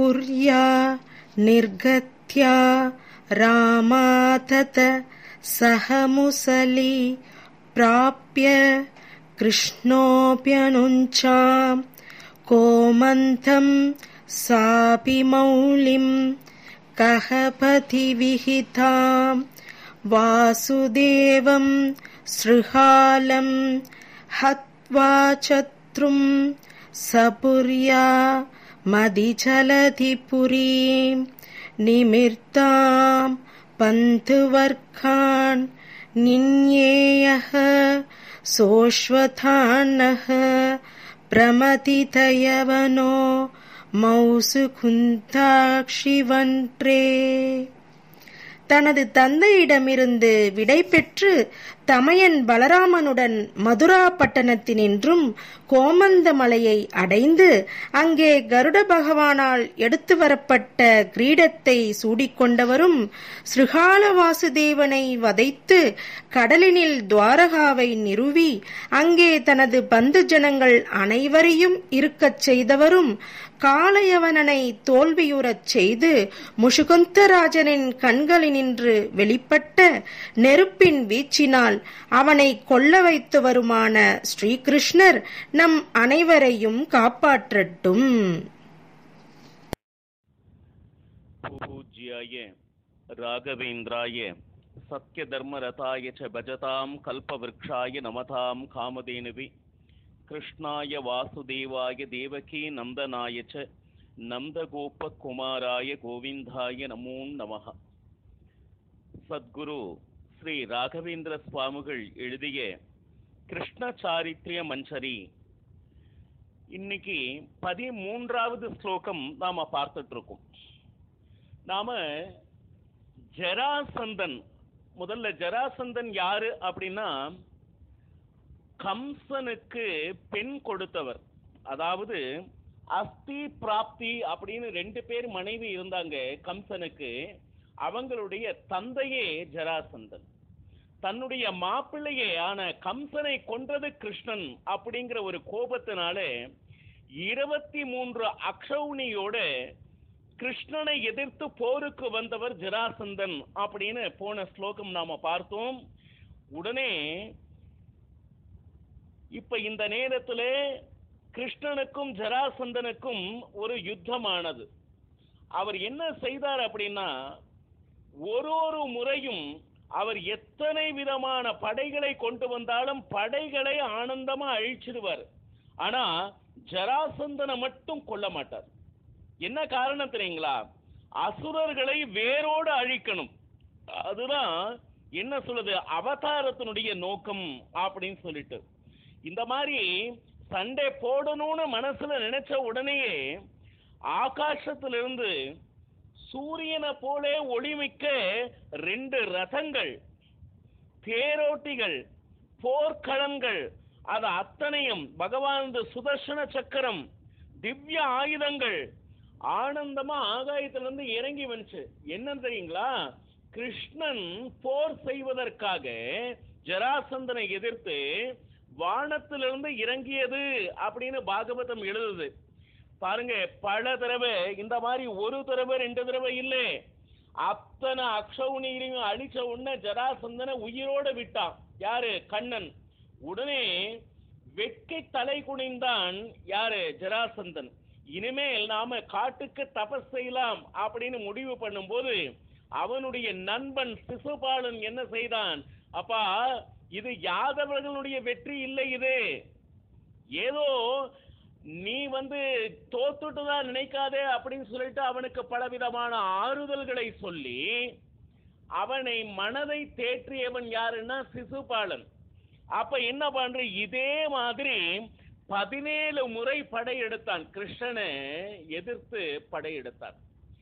पुर्या निर्गत्या रामातत सह मुसली प्राप्य कृष्णोऽप्यनुञ्चाम् कोमन्थं सापि मौलिं कः पथिविहिताम् वासुदेवं सृहालं हत्वा शत्रुं सपुर्या मदिचलधिपुरीं निमिर्तां पन्थुवर्खान् निन्येयः सोऽश्वथान्नः प्रमथितयवनो மௌசு குந்தாட்சிவன்றே தனது தந்தையிடமிருந்து விடை பெற்று தமையன் பலராமனுடன் மதுரா பட்டணத்தினின்றும் கோமந்த மலையை அடைந்து அங்கே கருட பகவானால் எடுத்து வரப்பட்ட கிரீடத்தை சூடிக்கொண்டவரும் ஸ்ருகால வாசுதேவனை வதைத்து கடலினில் துவாரகாவை நிறுவி அங்கே தனது பந்து ஜனங்கள் அனைவரையும் இருக்கச் செய்தவரும் காளையவனனை தோல்வியுறச் செய்து முஷுகுந்தராஜனின் கண்களினின்று வெளிப்பட்ட நெருப்பின் வீச்சினால் அவனை கொல்ல வைத்து வருமான ஸ்ரீகிருஷ்ணர் நம் அனைவரையும் காப்பாற்றட்டும் पूज्याय राघवेन्द्राय सत्यधर्मरताय च भजतां कल्पवृक्षाय नमतां कामधेनुवि कृष्णाय वासुदेवाय देवकी नन्दनाय च नन्दगोपकुमाराय गोविन्दाय नमो नमः சத்குரு ஸ்ரீ ராகவேந்திர சுவாமிகள் எழுதிய கிருஷ்ண சாரித்ரிய மஞ்சரி இன்னைக்கு பதிமூன்றாவது ஸ்லோகம் நாம பார்த்துட்டு இருக்கோம் நாம ஜராசந்தன் முதல்ல ஜராசந்தன் யாரு அப்படின்னா கம்சனுக்கு பெண் கொடுத்தவர் அதாவது அஸ்தி பிராப்தி அப்படின்னு ரெண்டு பேர் மனைவி இருந்தாங்க கம்சனுக்கு அவங்களுடைய தந்தையே ஜராசந்தன் தன்னுடைய மாப்பிள்ளையே ஆன கம்சனை கொன்றது கிருஷ்ணன் அப்படிங்கிற ஒரு கோபத்தினால இருபத்தி மூன்று அக்ஷௌனியோட கிருஷ்ணனை எதிர்த்து போருக்கு வந்தவர் ஜராசந்தன் அப்படின்னு போன ஸ்லோகம் நாம பார்த்தோம் உடனே இப்ப இந்த நேரத்துல கிருஷ்ணனுக்கும் ஜராசந்தனுக்கும் ஒரு யுத்தமானது அவர் என்ன செய்தார் அப்படின்னா ஒரு ஒரு முறையும் அவர் எத்தனை விதமான படைகளை கொண்டு வந்தாலும் படைகளை ஆனந்தமா அழிச்சிடுவார் ஆனா ஜராசந்தனை மட்டும் கொல்ல மாட்டார் என்ன காரணம் தெரியுங்களா அசுரர்களை வேரோடு அழிக்கணும் அதுதான் என்ன சொல்லுது அவதாரத்தினுடைய நோக்கம் அப்படின்னு சொல்லிட்டு இந்த மாதிரி சண்டை போடணும்னு மனசுல நினைச்ச உடனேயே ஆகாசத்திலிருந்து சூரியனை போல ஒளிமிக்க ரெண்டு ரதங்கள் தேரோட்டிகள் போர்க்களங்கள் அது அத்தனையும் பகவான் சுதர்சன சக்கரம் திவ்ய ஆயுதங்கள் ஆனந்தமா ஆகாயத்திலிருந்து இறங்கி வந்துச்சு என்ன தெரியுங்களா கிருஷ்ணன் போர் செய்வதற்காக ஜராசந்தனை எதிர்த்து வானத்திலிருந்து இறங்கியது அப்படின்னு பாகவதம் எழுதுது பாருங்க பல தடவை இந்த மாதிரி ஒரு தடவை ரெண்டு தடவை இல்லை அத்தனை அக்ஷவுனியிலையும் அழிச்ச உடனே ஜராசந்தனை உயிரோட விட்டான் யாரு கண்ணன் உடனே வெட்கை தலை குனிந்தான் யாரு ஜராசந்தன் இனிமேல் நாம காட்டுக்கு தபஸ் செய்யலாம் அப்படின்னு முடிவு பண்ணும்போது அவனுடைய நண்பன் சிசுபாலன் என்ன செய்தான் அப்பா இது யாதவர்களுடைய வெற்றி இல்லை இது ஏதோ நீ வந்து தோத்துட்டு தான் நினைக்காதே அப்படின்னு சொல்லிட்டு அவனுக்கு பலவிதமான ஆறுதல்களை சொல்லி அவனை மனதை தேற்றியவன் யாருன்னா சிசுபாலன் அப்ப என்ன பண்ற இதே மாதிரி பதினேழு முறை படையெடுத்தான் கிருஷ்ணனை எதிர்த்து படையெடுத்தான்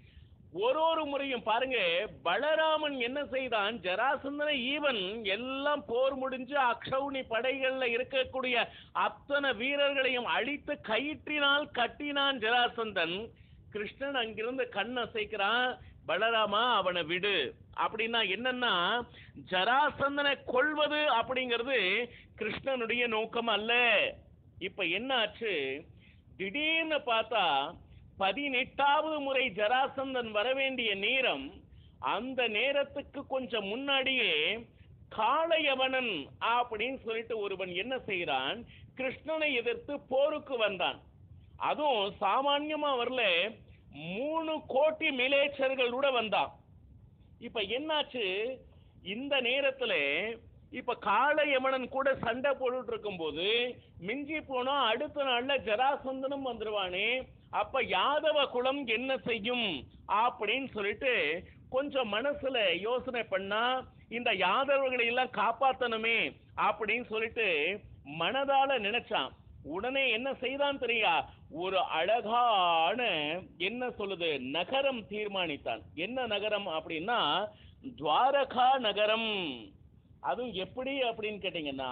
ஒரு ஒரு முறையும் பாருங்க பலராமன் என்ன செய்தான் ஜராசந்தனை ஈவன் எல்லாம் போர் முடிஞ்சு அக்ஷௌனி படைகள்ல இருக்கக்கூடிய அத்தனை வீரர்களையும் அழித்து கயிற்றினால் கட்டினான் ஜராசந்தன் கிருஷ்ணன் அங்கிருந்து கண் அசைக்கிறான் பலராமா அவனை விடு அப்படின்னா என்னன்னா ஜராசந்தனை கொள்வது அப்படிங்கிறது கிருஷ்ணனுடைய நோக்கம் அல்ல இப்ப என்ன ஆச்சு திடீர்னு பார்த்தா பதினெட்டாவது முறை ஜராசந்தன் வரவேண்டிய நேரம் அந்த நேரத்துக்கு கொஞ்சம் முன்னாடியே காளையவனன் அப்படின்னு சொல்லிட்டு ஒருவன் என்ன செய்கிறான் கிருஷ்ணனை எதிர்த்து போருக்கு வந்தான் அதுவும் சாமான்யமா வரல மூணு கோட்டி மிலேச்சர்களோட வந்தான் இப்ப என்னாச்சு இந்த நேரத்துல இப்ப காளையமனன் கூட சண்டை போட்டுட்டு இருக்கும்போது மிஞ்சி போனா அடுத்த நாள்ல ஜராசந்தனும் வந்துருவானே அப்ப யாதவ குலம் என்ன செய்யும் அப்படின்னு சொல்லிட்டு கொஞ்சம் மனசுல யோசனை பண்ணா இந்த யாதவர்களை எல்லாம் காப்பாத்தணுமே அப்படின்னு சொல்லிட்டு மனதால நினைச்சான் உடனே என்ன செய்தான் தெரியா ஒரு அழகான என்ன சொல்லுது நகரம் தீர்மானித்தான் என்ன நகரம் அப்படின்னா துவாரகா நகரம் அதுவும் எப்படி அப்படின்னு கேட்டீங்கன்னா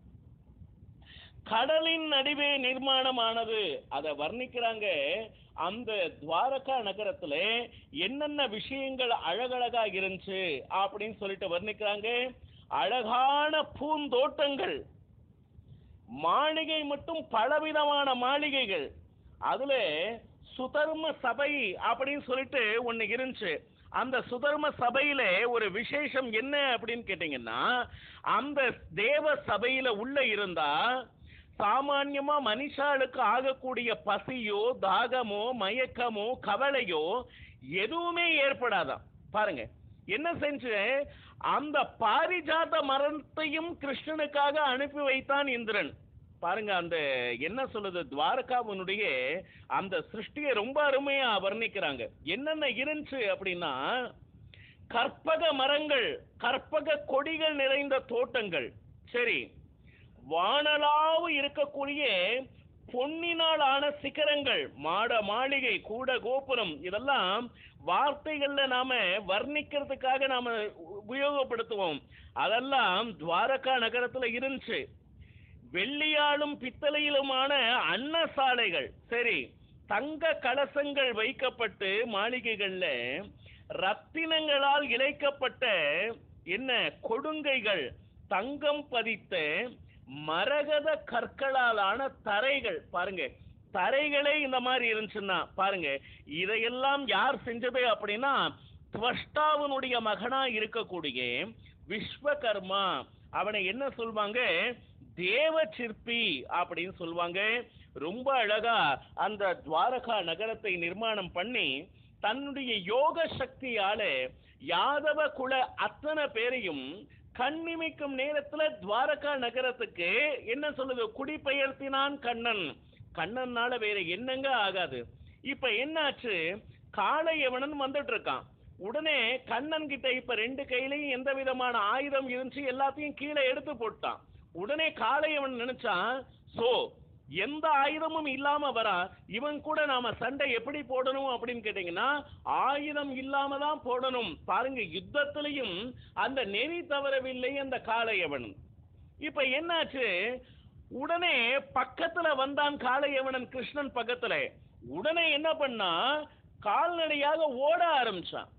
கடலின் நடுவே நிர்மாணமானது அதை வர்ணிக்கிறாங்க அந்த துவாரகா நகரத்துல என்னென்ன விஷயங்கள் அழகழகா இருந்துச்சு அப்படின்னு சொல்லிட்டு வர்ணிக்கிறாங்க அழகான பூந்தோட்டங்கள் மாளிகை மட்டும் பலவிதமான மாளிகைகள் அதுல சுதர்ம சபை அப்படின்னு சொல்லிட்டு ஒண்ணு இருந்துச்சு அந்த சுதர்ம சபையில ஒரு விசேஷம் என்ன அப்படின்னு கேட்டீங்கன்னா அந்த தேவ சபையில உள்ள இருந்தா சாமான்யமா மனுஷாளுக்கு ஆகக்கூடிய பசியோ தாகமோ மயக்கமோ கவலையோ எதுவுமே ஏற்படாதாம் பாருங்க என்ன செஞ்சு அந்த பாரிஜாத மரத்தையும் கிருஷ்ணனுக்காக அனுப்பி வைத்தான் இந்திரன் பாருங்க அந்த என்ன சொல்லுது துவாரகாவனுடைய அந்த சிருஷ்டியை ரொம்ப அருமையா வர்ணிக்கிறாங்க என்னென்ன இருந்துச்சு அப்படின்னா கற்பக மரங்கள் கற்பக கொடிகள் நிறைந்த தோட்டங்கள் சரி வானலாவு இருக்கக்கூடிய பொன்னினால் ஆன சிகரங்கள் மாட மாளிகை கூட கோபுரம் இதெல்லாம் வார்த்தைகள்ல நாம வர்ணிக்கிறதுக்காக நாம உபயோகப்படுத்துவோம் அதெல்லாம் துவாரகா நகரத்துல இருந்துச்சு வெள்ளியாலும் பித்தளையிலுமான அன்னசாலைகள் சரி தங்க கலசங்கள் வைக்கப்பட்டு மாளிகைகள்ல ரத்தினங்களால் இழைக்கப்பட்ட என்ன கொடுங்கைகள் தங்கம் பதித்த மரகத கற்களாலான தரைகள் பாருங்க தரைகளே இந்த மாதிரி இருந்துச்சுன்னா பாருங்க இதையெல்லாம் யார் செஞ்சது அப்படின்னா துவஷ்டாவனுடைய மகனா இருக்கக்கூடிய விஸ்வகர்மா அவனை என்ன சொல்வாங்க தேவ சிற்பி அப்படின்னு சொல்லுவாங்க ரொம்ப அழகா அந்த துவாரகா நகரத்தை நிர்மாணம் பண்ணி தன்னுடைய யோக சக்தியால யாதவ குல அத்தனை பேரையும் கண்ணிமைக்கும் நேரத்துல துவாரகா நகரத்துக்கு என்ன சொல்லுது குடிபெயர்த்தினான் கண்ணன் கண்ணன்னால வேற என்னங்க ஆகாது இப்ப என்னாச்சு காளையவனன் வந்துட்டு இருக்கான் உடனே கண்ணன் கிட்ட இப்ப ரெண்டு கையிலையும் எந்த விதமான ஆயுதம் இருந்துச்சு எல்லாத்தையும் கீழே எடுத்து போட்டான் உடனே காளையவன் நினைச்சான் சோ எந்த ஆயுதமும் இல்லாம வரா இவன் கூட நாம சண்டை எப்படி போடணும் அப்படின்னு கேட்டீங்கன்னா ஆயுதம் இல்லாம தான் போடணும் பாருங்க யுத்தத்திலையும் அந்த நெறி தவறவில்லை அந்த காளையவன் இப்ப என்னாச்சு உடனே பக்கத்துல வந்தான் காளையவனன் கிருஷ்ணன் பக்கத்துல உடனே என்ன பண்ணா கால்நடையாக ஓட ஆரம்பிச்சான்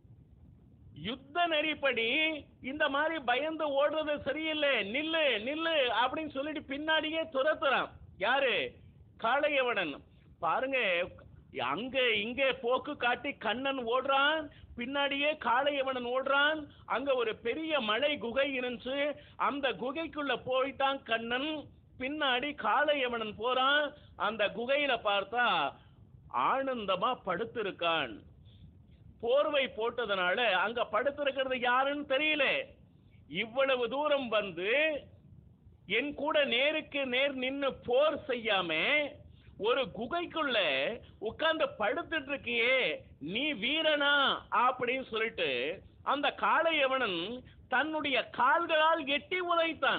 யுத்த நெறிப்படி இந்த மாதிரி பயந்து ஓடுறது சரியில்லை நில்லு நில்லு அப்படின்னு சொல்லிட்டு பின்னாடியே துரத்துறான் யாரு காளையவனன் பாருங்க அங்க இங்க போக்கு காட்டி கண்ணன் ஓடுறான் பின்னாடியே காளையவனன் ஓடுறான் அங்க ஒரு பெரிய மலை குகை இருந்துச்சு அந்த குகைக்குள்ள போயிட்டான் கண்ணன் பின்னாடி காளையவனன் போறான் அந்த குகையில பார்த்தா ஆனந்தமா படுத்திருக்கான் போர்வை போட்டதுனால அங்க படுத்திருக்கிறது யாருன்னு தெரியல இவ்வளவு தூரம் வந்து என் கூட நேருக்கு நேர் நின்னு போர் செய்யாம ஒரு குகைக்குள்ள உட்கார்ந்து படுத்துட்டு இருக்கியே நீ வீரனா அப்படின்னு சொல்லிட்டு அந்த காளையவனன் தன்னுடைய கால்களால் எட்டி உதைத்தான்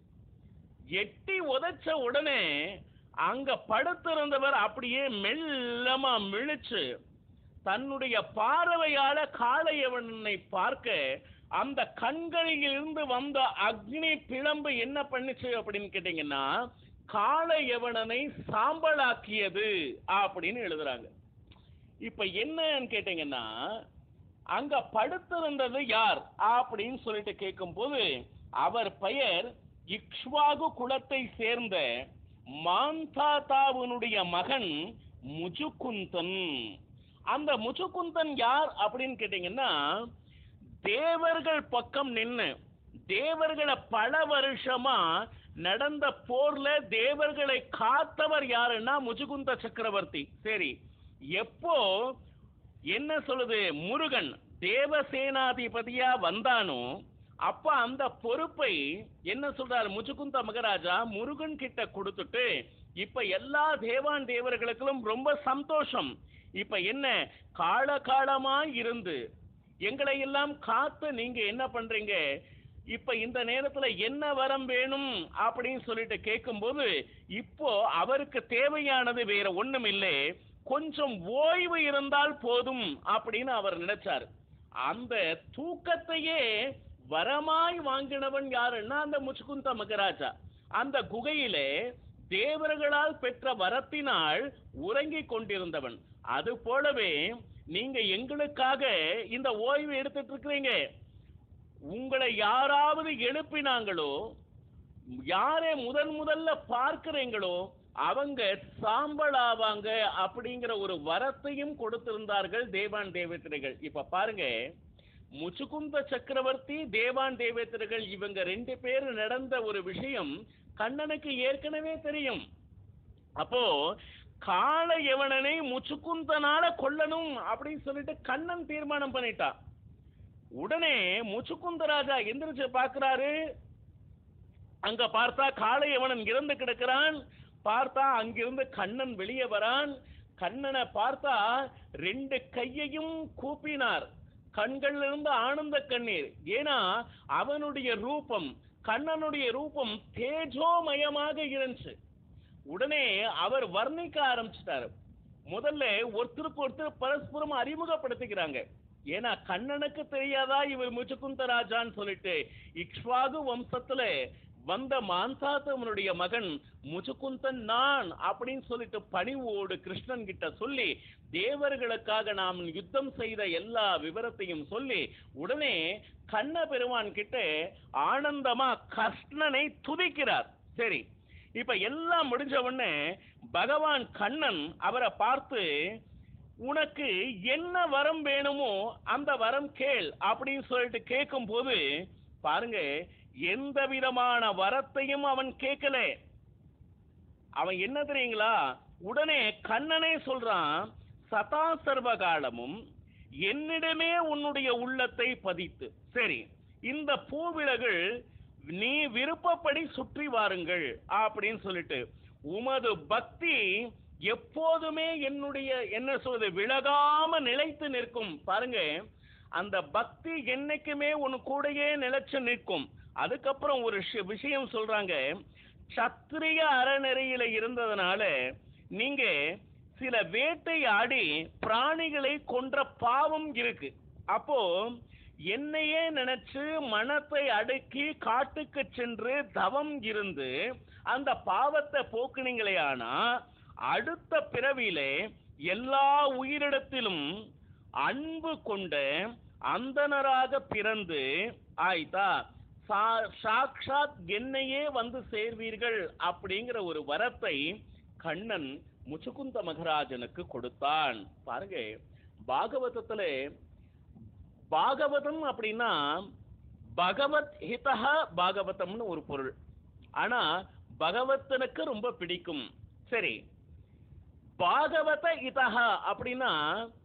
எட்டி உதைச்ச உடனே அங்க படுத்திருந்தவர் அப்படியே மெல்லமா மிழிச்சு தன்னுடைய பார்வையால காளையவனை பார்க்க அந்த கண்களில் இருந்து வந்த அக்னி பிளம்பு என்ன பண்ணுச்சு அப்படின்னு கேட்டீங்கன்னா காளையவனனை சாம்பலாக்கியது அப்படின்னு எழுதுறாங்க இப்ப என்னன்னு கேட்டீங்கன்னா அங்க படுத்திருந்தது யார் அப்படின்னு சொல்லிட்டு கேட்கும்போது அவர் பெயர் இக்ஷ்வாகு குலத்தை சேர்ந்த மாந்தாதாவுனுடைய மகன் முஜுகுந்தன் அந்த முஜுகுந்தன் யார் அப்படின்னு கேட்டீங்கன்னா தேவர்கள் பக்கம் நின்னு தேவர்களை பல வருஷமா நடந்த போர்ல தேவர்களை காத்தவர் யாருன்னா முஜுகுந்த சக்கரவர்த்தி சரி எப்போ என்ன சொல்லுது முருகன் தேவசேனாதிபதியா வந்தானோ அப்ப அந்த பொறுப்பை என்ன சொல்றாரு முஜுகுந்த மகராஜா முருகன் கிட்ட கொடுத்துட்டு இப்ப எல்லா தேவான் தேவர்களுக்கும் ரொம்ப சந்தோஷம் இப்ப என்ன கால காலமா இருந்து எங்களை எல்லாம் காத்து நீங்க என்ன பண்றீங்க இப்ப இந்த நேரத்துல என்ன வரம் வேணும் அப்படின்னு சொல்லிட்டு கேட்கும்போது இப்போ அவருக்கு தேவையானது வேற ஒண்ணும் இல்லை கொஞ்சம் ஓய்வு இருந்தால் போதும் அப்படின்னு அவர் நினைச்சார் அந்த தூக்கத்தையே வரமாய் வாங்கினவன் யாருன்னா அந்த முச்சுகுந்த மகராஜா அந்த குகையிலே தேவர்களால் பெற்ற வரத்தினால் உறங்கிக் கொண்டிருந்தவன் அது போலவே நீங்க எங்களுக்காக இந்த ஓய்வு எடுத்துட்டு இருக்கிறீங்க உங்களை யாராவது எழுப்பினாங்களோ யாரை முதன் முதல்ல பார்க்கிறீங்களோ அவங்க சாம்பல் ஆவாங்க அப்படிங்கிற ஒரு வரத்தையும் கொடுத்திருந்தார்கள் தேவான் தேவேத்திரைகள் இப்ப பாருங்க முச்சுகுந்த சக்கரவர்த்தி தேவான் தேவேத்திரைகள் இவங்க ரெண்டு பேரும் நடந்த ஒரு விஷயம் கண்ணனுக்கு ஏற்கனவே தெரியும் அப்போ கால யவனனை முச்சுக்குந்தனால கொல்லணும் அப்படின்னு சொல்லிட்டு கண்ணன் தீர்மானம் பண்ணிட்டான் உடனே முச்சுக்குந்த ராஜா எந்திரிச்சு பார்க்கிறாரு அங்க பார்த்தா காளையவனன் இறந்து கிடக்கிறான் பார்த்தா அங்கிருந்து கண்ணன் வெளியே வரான் கண்ணனை பார்த்தா ரெண்டு கையையும் கூப்பினார் கண்கள்ல இருந்து ஆனந்த கண்ணீர் ஏன்னா அவனுடைய ரூபம் கண்ணனுடைய ரூபம் தேஜோமயமாக இருந்துச்சு உடனே அவர் வர்ணிக்க ஆரம்பிச்சிட்டாரு முதல்ல ஒருத்தருக்கு ஒருத்தர் பரஸ்பரம் அறிமுகப்படுத்திக்கிறாங்க ஏன்னா கண்ணனுக்கு தெரியாதா இவர் முச்சுக்குந்த ராஜான்னு சொல்லிட்டு இக்ஷ்வாகு வம்சத்துல வந்த மான்சாத்தவனுடைய மகன் முச்சுக்குந்தன் நான் அப்படின்னு சொல்லிட்டு பணிவோடு கிருஷ்ணன் கிட்ட சொல்லி தேவர்களுக்காக நாம் யுத்தம் செய்த எல்லா விவரத்தையும் சொல்லி உடனே கண்ண பெருமான் கிட்ட ஆனந்தமா கிருஷ்ணனை துதிக்கிறார் சரி இப்ப எல்லாம் முடிஞ்ச உடனே பகவான் கண்ணன் அவரை பார்த்து உனக்கு என்ன வரம் வேணுமோ அந்த வரம் கேள் அப்படின்னு சொல்லிட்டு கேட்கும் போது பாருங்க எந்த விதமான வரத்தையும் அவன் கேட்கல அவன் என்ன தெரியுங்களா உடனே கண்ணனே சொல்றான் சதா சர்வ காலமும் என்னிடமே உன்னுடைய உள்ளத்தை பதித்து சரி இந்த பூவிலகள் நீ விருப்பப்படி சுற்றி வாருங்கள் அப்படின்னு சொல்லிட்டு உமது பக்தி எப்போதுமே என்னுடைய என்ன சொல்றது விலகாம நிலைத்து நிற்கும் பாருங்க அந்த பக்தி என்னைக்குமே உன் கூடயே நிலைச்சு நிற்கும் அதுக்கப்புறம் ஒரு ஷி- விஷயம் சொல்றாங்க சத்திரிய அறநெறியில இருந்ததுனால நீங்க சில வேட்டையாடி பிராணிகளை கொன்ற பாவம் இருக்கு அப்போ என்னையே நினைச்சு மனத்தை அடக்கி காட்டுக்கு சென்று தவம் இருந்து அந்த பாவத்தை போக்குனீங்களே ஆனா அடுத்த பிறவியிலே எல்லா உயிரிடத்திலும் அன்பு கொண்ட அந்தனராக பிறந்து ஆயிட்டா சா- சாக்ஷாத் என்னையே வந்து சேர்வீர்கள் அப்படிங்கிற ஒரு வரத்தை கண்ணன் முச்சுக்குந்த மகராஜனுக்கு கொடுத்தான் பாருங்க பாகவதத்துல பாகவதம் அப்படின்னா பகவத் ஹிதஹ பாகவதம்னு ஒரு பொருள் ஆனா பகவத்தனுக்கு ரொம்ப பிடிக்கும் சரி பாகவத இதஹ அப்படின்னா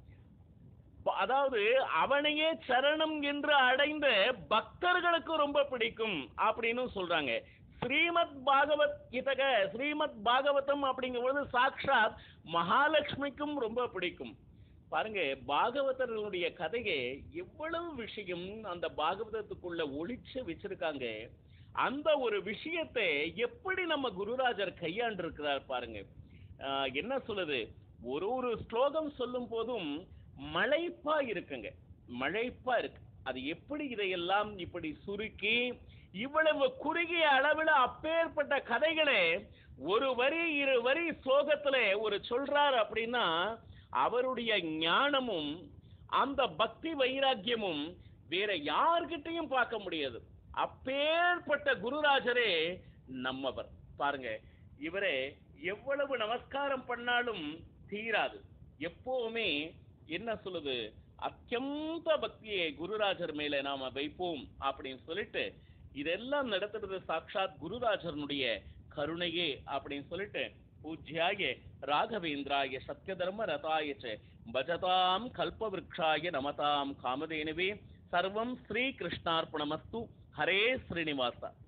ப- அதாவது அவனையே சரணம் என்று அடைந்த பக்தர்களுக்கு ரொம்ப பிடிக்கும் அப்படின்னு சொல்றாங்க ஸ்ரீமத் பாகவத் இதக ஸ்ரீமத் பாகவதம் அப்படிங்கும்போது சாக்ஷாத் மகாலட்சுமிக்கும் ரொம்ப பிடிக்கும் பாருங்க பாகவதர்களுடைய கதையை எவ்வளவு விஷயம் அந்த பாகவதத்துக்குள்ள ஒளிச்சு வச்சிருக்காங்க அந்த ஒரு விஷயத்தை எப்படி நம்ம குருராஜர் கையாண்டிருக்கிறார் பாருங்க ஆஹ் என்ன சொல்லுது ஒரு ஒரு ஸ்லோகம் சொல்லும் போதும் மலைப்பா இருக்குங்க மழைப்பா இருக்கு அது எப்படி இதையெல்லாம் இப்படி சுருக்கி இவ்வளவு குறுகிய அளவில் அப்பேற்பட்ட கதைகளை ஒரு வரி இரு வரி ஸ்லோகத்துல ஒரு சொல்றார் அப்படின்னா அவருடைய ஞானமும் அந்த பக்தி வைராக்கியமும் வேற யார்கிட்டயும் பார்க்க முடியாது அப்பேற்பட்ட குருராஜரே நம்மவர் பாருங்க இவரே எவ்வளவு நமஸ்காரம் பண்ணாலும் தீராது எப்பவுமே என்ன சொல்லுது அத்தியந்த பக்தியை குருராஜர் மேல நாம வைப்போம் அப்படின்னு சொல்லிட்டு இதெல்லாம் நடத்துறது சாட்சாத் குருராஜனுடைய கருணையே அப்படின்னு சொல்லிட்டு பூஜ்யாய ராகவேந்திராய சத்யதர்ம ரதாய ச பஜதாம் கல்பவ்ருக்ஷாய நமதாம் காமதேனுவே சர்வம் ஸ்ரீ கிருஷ்ணார்ப்பணமஸ்து ஹரே ஸ்ரீனிவாசா